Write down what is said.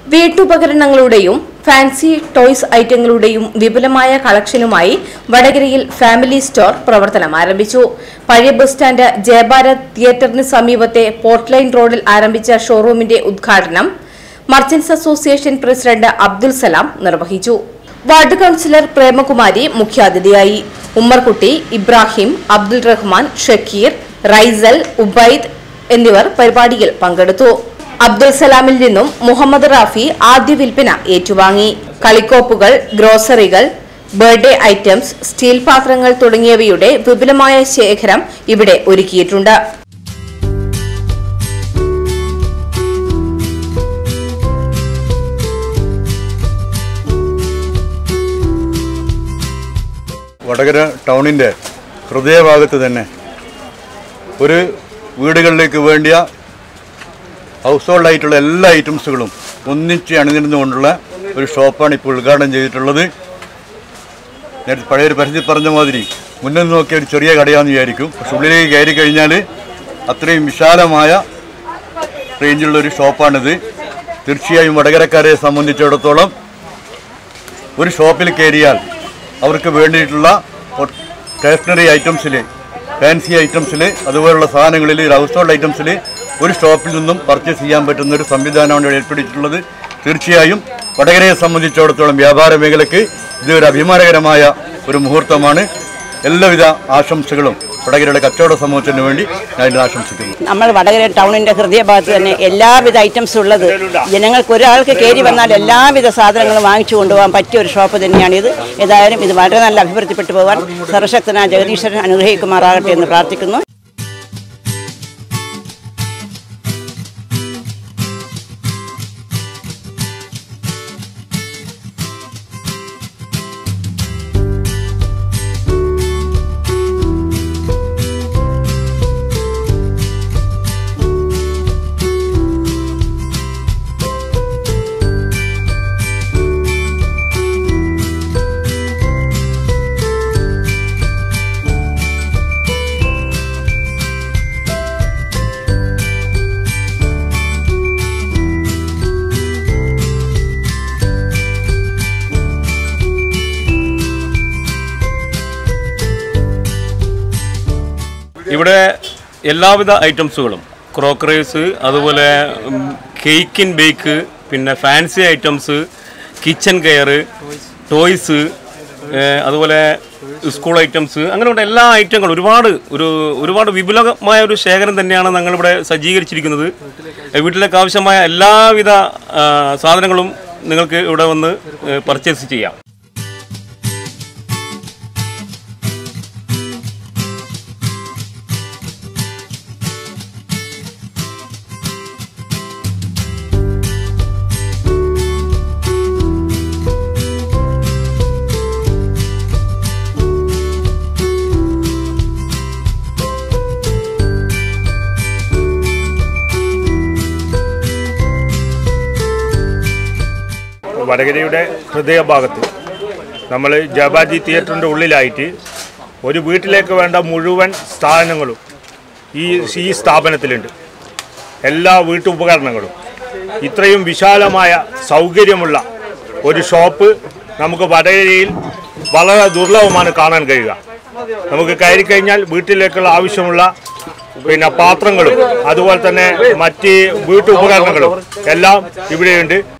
വീട്ടുപകരണങ്ങളുടെയും fancy toys ഐറ്റങ്ങളുടെയും വിപുലമായ കളക്ഷനുമായി വടകരയിൽ family store പ്രവർത്തനം ആരംഭിച്ചു പഴയ ബസ് സ്റ്റാൻഡ് ജയഭാരത് തിയേറ്ററിന് സമീപത്തെ പോർട്ട്ലൈൻ റോഡിൽ ആരംഭിച്ച ഷോറൂമിന്റെ ഉദ്ഘാടനം merchants association president Abdul Salam നിർവഹിച്ചു വാർഡ് കൌൺസിലർ പ്രേമകുമാരി മുഖ്യാതിഥിയായി ഉമ്മർകുട്ടി ഇബ്രാഹിം അബ്ദുൽ റഹ്മാൻ ഷക്കീർ റൈസൽ ഉബൈദ് എന്നിവർ പരിപാടിയിൽ പങ്കെടുത്തു അബ്ദുൽ സലാമിൽ നിന്നും മുഹമ്മദ് റാഫി ആദ്യ വിൽപ്പന ഏറ്റുവാങ്ങി കളിക്കോപ്പുകൾ ഗ്രോസറികൾ ബർത്ത്ഡേ ഐറ്റംസ് സ്റ്റീൽ പാത്രങ്ങൾ തുടങ്ങിയവയുടെ വിപുലമായ ശേഖരം ഇവിടെ ഒരുക്കിയിട്ടുണ്ട് വടകര ടൗണിൻ്റെ ഹൃദയഭാഗത്ത് തന്നെ ഒരു വീടുകളിലേക്ക് വേണ്ടിയ ഹൗസ് ഹോൾഡ് ആയിട്ടുള്ള എല്ലാ ഐറ്റംസുകളും ഒന്നിച്ച് അണിനിരുന്നുകൊണ്ടുള്ള ഒരു ഷോപ്പാണ് ഇപ്പോൾ ഉദ്ഘാടനം ചെയ്തിട്ടുള്ളത് നേരത്തെ പഴയൊരു പരസ്യത്തിൽ പറഞ്ഞ മാതിരി മുന്നിൽ നിന്ന് നോക്കിയ ഒരു ചെറിയ കടയാന്ന് വിചാരിക്കും പക്ഷെ ഉള്ളിലേക്ക് കയറി കഴിഞ്ഞാൽ അത്രയും വിശാലമായ റേഞ്ചിലുള്ള ഒരു ഷോപ്പാണിത് തീർച്ചയായും വടകരക്കാരെ സംബന്ധിച്ചിടത്തോളം ഒരു ഷോപ്പിൽ കയറിയാൽ അവർക്ക് വേണ്ടിയിട്ടുള്ള സ്റ്റേഷനറി ഐറ്റംസിൽ ഫാൻസി ഐറ്റംസിൽ അതുപോലുള്ള സാധനങ്ങളിൽ ഹൗസ് ഹോൾഡ് ഐറ്റംസിൽ ഒരു ഷോപ്പിൽ നിന്നും പർച്ചേസ് ചെയ്യാൻ പറ്റുന്ന ഒരു സംവിധാനമാണ് ഇവിടെ ഏർപ്പെടുത്തിയിട്ടുള്ളത് തീർച്ചയായും വടകരയെ സംബന്ധിച്ചിടത്തോളം വ്യാപാര മേഖലയ്ക്ക് ഇത് ഒരു അഭിമാനകരമായ ഒരു മുഹൂർത്തമാണ് എല്ലാവിധ ആശംസകളും വടകരയുടെ കച്ചവട സമൂഹത്തിന് വേണ്ടി ഞാൻ ഇത് ആശംസിക്കുന്നു നമ്മൾ വടകര ടൗണിന്റെ ഹൃദയഭാഗത്ത് തന്നെ എല്ലാവിധ ഐറ്റംസും ഉള്ളത് ജനങ്ങൾക്ക് ഒരാൾക്ക് കയറി വന്നാൽ എല്ലാവിധ സാധനങ്ങളും വാങ്ങിച്ചു കൊണ്ടുപോകാൻ പറ്റിയ ഒരു ഷോപ്പ് തന്നെയാണിത് ഏതായാലും ഇത് വളരെ നല്ല അഭിവൃദ്ധിപ്പെട്ടു പോകാൻ സർവശക്തനായ ജഗദീശ്വരൻ അനുഗ്രഹിക്കുമാറാകട്ടെ എന്ന് പ്രാർത്ഥിക്കുന്നു ഇവിടെ എല്ലാവിധ ഐറ്റംസുകളും ക്രോക്കറീസ് അതുപോലെ കേക്കിൻ ബേക്ക് പിന്നെ fancy items kitchen care toys അതുപോലെ സ്കൂൾ ഐറ്റംസ് അങ്ങനെയുള്ള എല്ലാ ഐറ്റങ്ങളും ഒരുപാട് ഒരു ഒരുപാട് വിപുലമായ ഒരു ശേഖരം തന്നെയാണ് ഞങ്ങളിവിടെ സജ്ജീകരിച്ചിരിക്കുന്നത് വീട്ടിലേക്ക് ആവശ്യമായ എല്ലാവിധ ആ, സാധനങ്ങളും നിങ്ങൾക്ക് ഇവിടെ വന്ന് പർച്ചേസ് ചെയ്യാം വടകരയുടെ ഹൃദയഭാഗത്ത് നമ്മൾ ജബാജി തിയേറ്ററിൻ്റെ ഉള്ളിലായിട്ട് ഒരു വീട്ടിലേക്ക് വേണ്ട മുഴുവൻ സ്ഥാപനങ്ങളും ഈ ഈ സ്ഥാപനത്തിലുണ്ട് എല്ലാ വീട്ടുപകരണങ്ങളും ഇത്രയും വിശാലമായ സൗകര്യമുള്ള ഒരു ഷോപ്പ് നമുക്ക് വടകരയിൽ വളരെ ദുർലഭമാണ് കാണാൻ കഴിയുക നമുക്ക് കയറി കഴിഞ്ഞാൽ വീട്ടിലേക്കുള്ള ആവശ്യമുള്ള പിന്നെ പാത്രങ്ങളും അതുപോലെ തന്നെ മറ്റ് വീട്ടുപകരണങ്ങളും എല്ലാം ഇവിടെയുണ്ട്